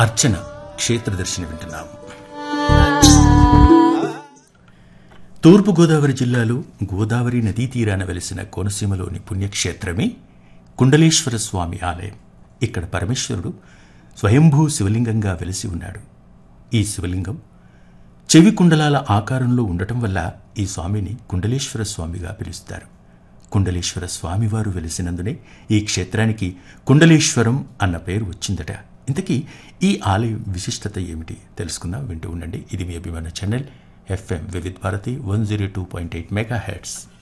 అర్చన క్షేత్ర దర్శనం వింటున్నాం తూర్పుగోదావరి జిల్లాలో గోదావరి నదీ తీరాన వెలిసిన కోనసీమలోని పుణ్యక్షేత్రమే కుండలేశ్వర స్వామి ఆలయం ఇక్కడ పరమేశ్వరుడు స్వయంభూ శివలింగంగా వెలిసి ఉన్నాడు ఈ శివలింగం చెవి కుండలాల ఆకారంలో ఉండటం వల్ల ఈ స్వామిని కుండలేశ్వర స్వామిగా పిలుస్తారు కుండలేశ్వర స్వామివారు వెలిసినందునే ఈ క్షేత్రానికి కుండలేశ్వరం అన్న పేరు వచ్చిందట ఇంతకీ ఈ ఆలయం విశిష్టత ఏమిటి తెలుసుకుందాం వింటూ ఉండండి ఇది మీ అభిమాన channel FM Vividh Bharati one zero two point eight mega heads